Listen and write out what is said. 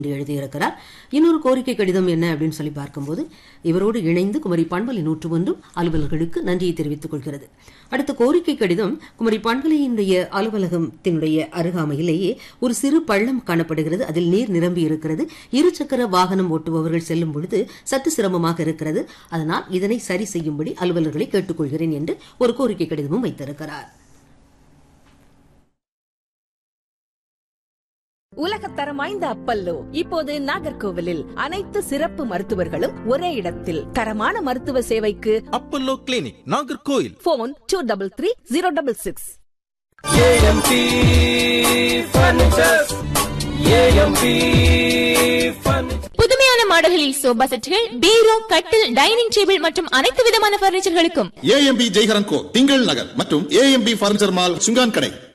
என்று எழுதியிருக்கிறார் இன்னொரு கோரிக்கை கடிதம் என்ன அப்படின்னு சொல்லி பார்க்கும்போது இவரோடு இணைந்து குமரி பண்பலை நூற்று ஒன்றும் அலுவலர்களுக்கு நன்றியை தெரிவித்துக் கொள்கிறது அடுத்த கோரிக்கை கடிதம் குமரி பண்பலையினுடைய அலுவலகத்தினுடைய அருகாமையிலேயே ஒரு சிறு பள்ளம் காணப்படுகிறது அதில் நீர் நிரம்பி இருக்கிறது இருசக்கர வாகனம் ஓட்டுபவர்கள் செல்லும் பொழுது சற்று சிரமமாக இருக்கிறது அதனால் இதனை சரி செய்யும்படி அலுவலர்களை கேட்டுக்கொள்கிறேன் என்று ஒரு கோரிக்கை கடிதமும் வைத்திருக்கிறார் உலகத்தரம் வாய்ந்த அப்பல்லோ இப்போது நாகர்கோவிலில் அனைத்து சிறப்பு மருத்துவர்களும் ஒரே இடத்தில் தரமான மருத்துவ சேவைக்கு Apollo clinic Nagercoil phone two double three zero double six AMP furnitures AMP furniture புதுமையான மாடல்களில் சோபா செட்டுகள் பீரோ கட்டில் டைனிங் டேபிள் மற்றும் அனைத்து விதமான பர்னிச்சர்களுக்கும் ஏஎம்பி ஜெய்ஹரன் கோ திங்கள் நகர் மற்றும் ஏஎம்பி பர்னிச்சர் மால் சுங்கான் கடை